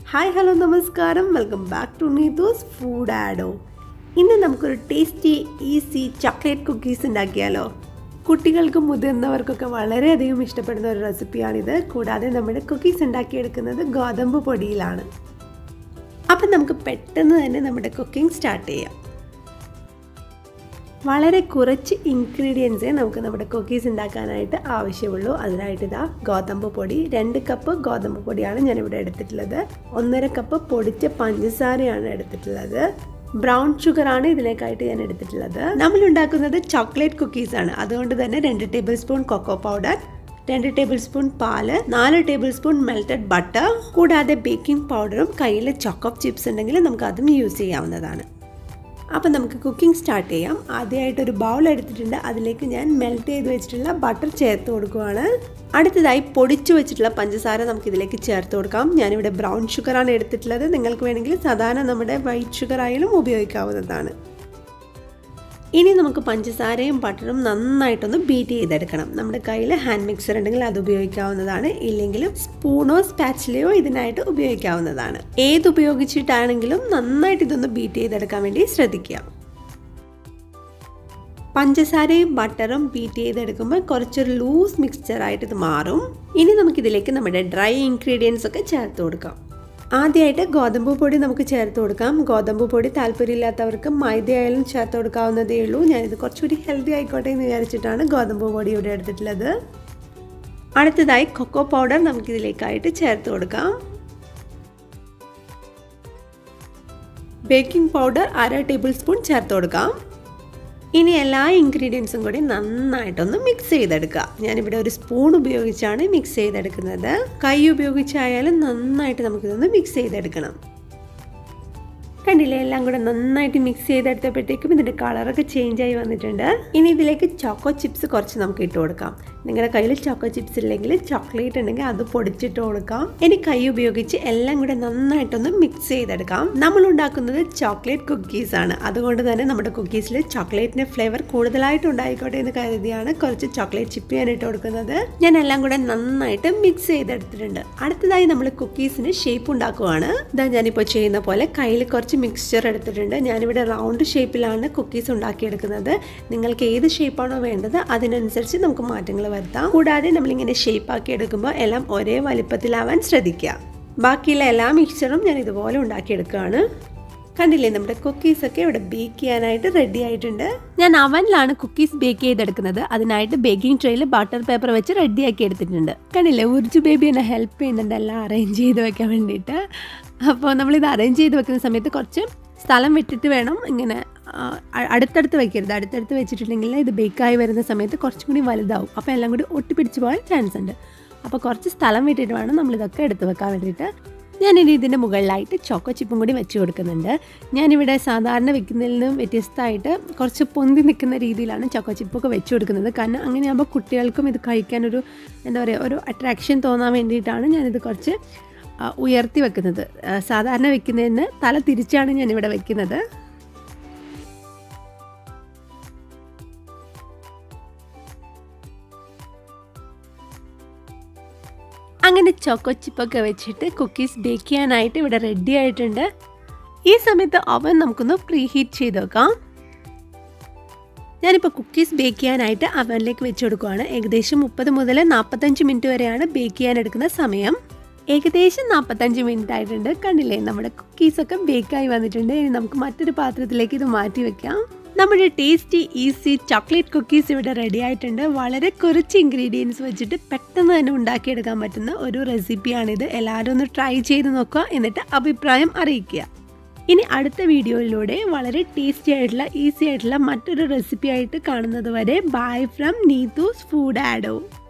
hi hello നമസ്കാരം welcome back to Neethu's food ആഡോ ഇന്ന് നമുക്കൊരു ടേസ്റ്റി ഈസി ചോക്ലേറ്റ് കുക്കീസ് ഉണ്ടാക്കിയാലോ കുട്ടികൾക്കും മുതിർന്നവർക്കൊക്കെ വളരെയധികം ഇഷ്ടപ്പെടുന്ന ഒരു റെസിപ്പിയാണിത് കൂടാതെ നമ്മുടെ കുക്കീസ് ഉണ്ടാക്കിയെടുക്കുന്നത് ഗോതമ്പ് പൊടിയിലാണ് അപ്പം നമുക്ക് പെട്ടെന്ന് തന്നെ നമ്മുടെ കുക്കിംഗ് സ്റ്റാർട്ട് ചെയ്യാം വളരെ കുറച്ച് ഇൻഗ്രീഡിയൻസേ നമുക്ക് നമ്മുടെ കുക്കീസ് ഉണ്ടാക്കാനായിട്ട് ആവശ്യമുള്ളൂ അതിനായിട്ട് ഇതാ ഗോതമ്പ് പൊടി രണ്ട് കപ്പ് ഗോതമ്പ് പൊടിയാണ് ഞാനിവിടെ എടുത്തിട്ടുള്ളത് ഒന്നര കപ്പ് പൊടിച്ച പഞ്ചസാരയാണ് എടുത്തിട്ടുള്ളത് ബ്രൗൺ ഷുഗർ ആണ് ഇതിലേക്കായിട്ട് ഞാൻ എടുത്തിട്ടുള്ളത് നമ്മൾ ഉണ്ടാക്കുന്നത് ചോക്ലേറ്റ് കുക്കീസ് ആണ് അതുകൊണ്ട് തന്നെ രണ്ട് ടേബിൾ സ്പൂൺ കൊക്കോ പൗഡർ രണ്ട് ടേബിൾ സ്പൂൺ പാല് നാല് ടേബിൾ സ്പൂൺ മെൽറ്റഡ് ബട്ടർ കൂടാതെ ബേക്കിംഗ് പൗഡറും കയ്യിൽ ചോക്കോപ്പ് ചിപ്സ് ഉണ്ടെങ്കിൽ നമുക്ക് അതും യൂസ് ചെയ്യാവുന്നതാണ് അപ്പം നമുക്ക് കുക്കിംഗ് സ്റ്റാർട്ട് ചെയ്യാം ആദ്യമായിട്ട് ഒരു ബൗൾ എടുത്തിട്ടുണ്ട് അതിലേക്ക് ഞാൻ മെൽറ്റ് ചെയ്ത് വെച്ചിട്ടുള്ള ബട്ടർ ചേർത്ത് കൊടുക്കുവാണ് അടുത്തതായി പൊടിച്ചു വെച്ചിട്ടുള്ള പഞ്ചസാര നമുക്ക് ഇതിലേക്ക് ചേർത്ത് കൊടുക്കാം ഞാനിവിടെ ബ്രൗൺ ഷുഗറാണ് എടുത്തിട്ടുള്ളത് നിങ്ങൾക്ക് വേണമെങ്കിൽ സാധാരണ നമ്മുടെ വൈറ്റ് ഷുഗർ ആയാലും ഉപയോഗിക്കാവുന്നതാണ് ഇനി നമുക്ക് പഞ്ചസാരയും ബട്ടറും നന്നായിട്ടൊന്ന് ബീറ്റ് ചെയ്തെടുക്കണം നമ്മുടെ കയ്യിൽ ഹാൻഡ് മിക്സർ ഉണ്ടെങ്കിൽ അത് ഉപയോഗിക്കാവുന്നതാണ് ഇല്ലെങ്കിലും സ്പൂണോ സ്പാച്ചിലയോ ഇതിനായിട്ട് ഉപയോഗിക്കാവുന്നതാണ് ഏത് ഉപയോഗിച്ചിട്ടാണെങ്കിലും നന്നായിട്ട് ഇതൊന്ന് ബീറ്റ് ചെയ്തെടുക്കാൻ വേണ്ടി ശ്രദ്ധിക്കുക പഞ്ചസാരയും ബട്ടറും ബീറ്റ് ചെയ്തെടുക്കുമ്പോൾ കുറച്ചൊരു ലൂസ് മിക്സ്ചറായിട്ട് ഇത് മാറും ഇനി നമുക്കിതിലേക്ക് നമ്മുടെ ഡ്രൈ ഇൻഗ്രീഡിയൻസ് ഒക്കെ ചേർത്ത് കൊടുക്കാം ആദ്യമായിട്ട് ഗോതമ്പ് പൊടി നമുക്ക് ചേർത്ത് കൊടുക്കാം ഗോതമ്പ് പൊടി താല്പര്യമില്ലാത്തവർക്ക് മൈദയായാലും ചേർത്ത് കൊടുക്കാവുന്നതേ ഉള്ളൂ ഞാനിത് കുറച്ചുകൂടി ഹെൽത്തി ആയിക്കോട്ടെ എന്ന് വിചാരിച്ചിട്ടാണ് ഗോതമ്പ് പൊടി ഇവിടെ എടുത്തിട്ടുള്ളത് അടുത്തതായി കൊക്കോ പൗഡർ നമുക്കിതിലേക്കായിട്ട് ചേർത്ത് കൊടുക്കാം ബേക്കിംഗ് പൗഡർ അര ടേബിൾ സ്പൂൺ ചേർത്ത് കൊടുക്കാം ഇനി എല്ലാ ഇൻഗ്രീഡിയൻസും കൂടി നന്നായിട്ടൊന്ന് മിക്സ് ചെയ്തെടുക്കുക ഞാനിവിടെ ഒരു സ്പൂൺ ഉപയോഗിച്ചാണ് മിക്സ് ചെയ്തെടുക്കുന്നത് കൈ ഉപയോഗിച്ചായാലും നന്നായിട്ട് നമുക്കിതൊന്ന് മിക്സ് ചെയ്തെടുക്കണം കണ്ടില്ലേ എല്ലാം കൂടെ നന്നായിട്ട് മിക്സ് ചെയ്തെടുത്തപ്പോഴത്തേക്കും ഇതിൻ്റെ കളറൊക്കെ ചേഞ്ച് ആയി വന്നിട്ടുണ്ട് ഇനി ഇതിലേക്ക് ചോക്കോ ചിപ്സ് കുറച്ച് നമുക്ക് ഇട്ട് കൊടുക്കാം നിങ്ങളുടെ കയ്യിൽ ചോക്കോ ചിപ്സ് ഇല്ലെങ്കിൽ ചോക്ലേറ്റ് ഉണ്ടെങ്കിൽ അത് പൊടിച്ചിട്ട് കൊടുക്കാം ഇനി കൈ ഉപയോഗിച്ച് എല്ലാം കൂടെ നന്നായിട്ടൊന്ന് മിക്സ് ചെയ്തെടുക്കാം നമ്മൾ ഉണ്ടാക്കുന്നത് ചോക്ലേറ്റ് കുക്കീസ് ആണ് അതുകൊണ്ട് തന്നെ നമ്മുടെ കുക്കീസിൽ ചോക്ലേറ്റിന്റെ ഫ്ലേവർ കൂടുതലായിട്ട് ഉണ്ടായിക്കോട്ടെ എന്ന് കരുതിയാണ് കുറച്ച് ചോക്ലേറ്റ് ചിപ്പ് ഞാൻ ഇട്ട് കൊടുക്കുന്നത് ഞാൻ എല്ലാം കൂടെ നന്നായിട്ട് മിക്സ് ചെയ്തെടുത്തിട്ടുണ്ട് അടുത്തതായി നമ്മൾ കുക്കീസിന് ഷേപ്പ് ഉണ്ടാക്കുവാണ് ഇതാ ഞാനിപ്പോൾ ചെയ്യുന്ന പോലെ കയ്യിൽ കുറച്ച് മിക്സ്ചർ എടുത്തിട്ടുണ്ട് ഞാനിവിടെ റൗണ്ട് ഷേപ്പിലാണ് കുക്കീസ് ഉണ്ടാക്കിയെടുക്കുന്നത് നിങ്ങൾക്ക് ഏത് ഷേപ്പാണോ വേണ്ടത് അതിനനുസരിച്ച് നമുക്ക് മാറ്റങ്ങൾ വരുത്താം കൂടാതെ നമ്മളിങ്ങനെ ഷേപ്പ് ആക്കി എടുക്കുമ്പോൾ എല്ലാം ഒരേ വലിപ്പത്തിലാവാൻ ശ്രദ്ധിക്കുക ബാക്കിയുള്ള എല്ലാ മിക്സ്ചറും ഞാൻ ഇതുപോലെ ഉണ്ടാക്കിയെടുക്കുകയാണ് കണ്ടില്ലേ നമ്മുടെ കുക്കീസ് ഒക്കെ ഇവിടെ ബേക്ക് ചെയ്യാനായിട്ട് റെഡി ആയിട്ടുണ്ട് ഞാൻ അവനിലാണ് കുക്കീസ് ബേക്ക് ചെയ്തെടുക്കുന്നത് അതിനായിട്ട് ബേക്കിംഗ് ട്രേയിൽ ബട്ടർ പേപ്പർ വെച്ച് റെഡിയാക്കി എടുത്തിട്ടുണ്ട് കണ്ടില്ലേ ഉർജു ബേബി എന്നെ ഹെൽപ്പ് ചെയ്യുന്നുണ്ട് എല്ലാം അറേഞ്ച് ചെയ്ത് വെക്കാൻ വേണ്ടിയിട്ട് അപ്പോൾ നമ്മളിത് അറേഞ്ച് ചെയ്ത് വെക്കുന്ന സമയത്ത് കുറച്ച് സ്ഥലം വിട്ടിട്ട് വേണം ഇങ്ങനെ അടുത്തടുത്ത് വെക്കരുത് അടുത്തടുത്ത് വെച്ചിട്ടുണ്ടെങ്കിൽ ഇത് ബേക്കായി വരുന്ന സമയത്ത് കുറച്ചും കൂടി വലുതാവും അപ്പോൾ എല്ലാം കൂടി ഒട്ടിപ്പിടിച്ച് പോകാൻ ചാൻസ് ഉണ്ട് അപ്പോൾ കുറച്ച് സ്ഥലം വിട്ടിട്ട് വേണം നമ്മളിതൊക്കെ എടുത്ത് വെക്കാൻ വേണ്ടിയിട്ട് ഞാനിനി ഇതിൻ്റെ മുകളിലായിട്ട് ചോക്കോ ചിപ്പും കൂടി വെച്ച് കൊടുക്കുന്നുണ്ട് ഞാനിവിടെ സാധാരണ വെക്കുന്നതിൽ നിന്നും വ്യത്യസ്തമായിട്ട് കുറച്ച് പൊന്തി നിൽക്കുന്ന രീതിയിലാണ് ചോക്കോ ചിപ്പൊക്കെ വെച്ച് കൊടുക്കുന്നത് കാരണം അങ്ങനെയാകുമ്പോൾ കുട്ടികൾക്കും ഇത് കഴിക്കാനൊരു എന്താ പറയുക ഒരു അട്രാക്ഷൻ തോന്നാൻ വേണ്ടിയിട്ടാണ് ഞാനിത് കുറച്ച് ഉയർത്തി വെക്കുന്നത് സാധാരണ വെക്കുന്നതിന് തല തിരിച്ചാണ് ഞാനിവിടെ വെക്കുന്നത് അങ്ങനെ ചോക്കോ ചിപ്പൊക്കെ വെച്ചിട്ട് കുക്കീസ് ബേക്ക് ചെയ്യാനായിട്ട് ഇവിടെ റെഡി ആയിട്ടുണ്ട് ഈ സമയത്ത് അവൻ നമുക്കൊന്ന് പ്രീ ഹീറ്റ് ചെയ്ത് വെക്കാം ഞാനിപ്പോൾ കുക്കീസ് ബേക്ക് ചെയ്യാനായിട്ട് അവനിലേക്ക് വെച്ച് കൊടുക്കുവാണ് ഏകദേശം മുപ്പത് മുതൽ നാൽപ്പത്തഞ്ച് മിനിറ്റ് വരെയാണ് ബേക്ക് ചെയ്യാൻ എടുക്കുന്ന സമയം ഏകദേശം നാൽപ്പത്തഞ്ച് മിനിറ്റ് ആയിട്ടുണ്ട് കണ്ടില്ലേ നമ്മുടെ കുക്കീസൊക്കെ ബേക്കായി വന്നിട്ടുണ്ട് ഇനി നമുക്ക് മറ്റൊരു പാത്രത്തിലേക്ക് ഇത് മാറ്റി വെക്കാം നമ്മുടെ ടേസ്റ്റി ഈസി ചോക്ലേറ്റ് കുക്കീസ് ഇവിടെ റെഡി ആയിട്ടുണ്ട് വളരെ കുറച്ച് ഇൻഗ്രീഡിയൻസ് വെച്ചിട്ട് പെട്ടെന്ന് തന്നെ ഉണ്ടാക്കിയെടുക്കാൻ പറ്റുന്ന ഒരു റെസിപ്പിയാണിത് എല്ലാവരും ഒന്ന് ട്രൈ ചെയ്ത് നോക്കുക എന്നിട്ട് അഭിപ്രായം അറിയിക്കുക ഇനി അടുത്ത വീഡിയോയിലൂടെ വളരെ ടേസ്റ്റി ആയിട്ടുള്ള ഈസി ആയിട്ടുള്ള മറ്റൊരു റെസിപ്പി ആയിട്ട് കാണുന്നത് വരെ ബൈ ഫ്രം നീതൂസ് ഫുഡ് ആഡോ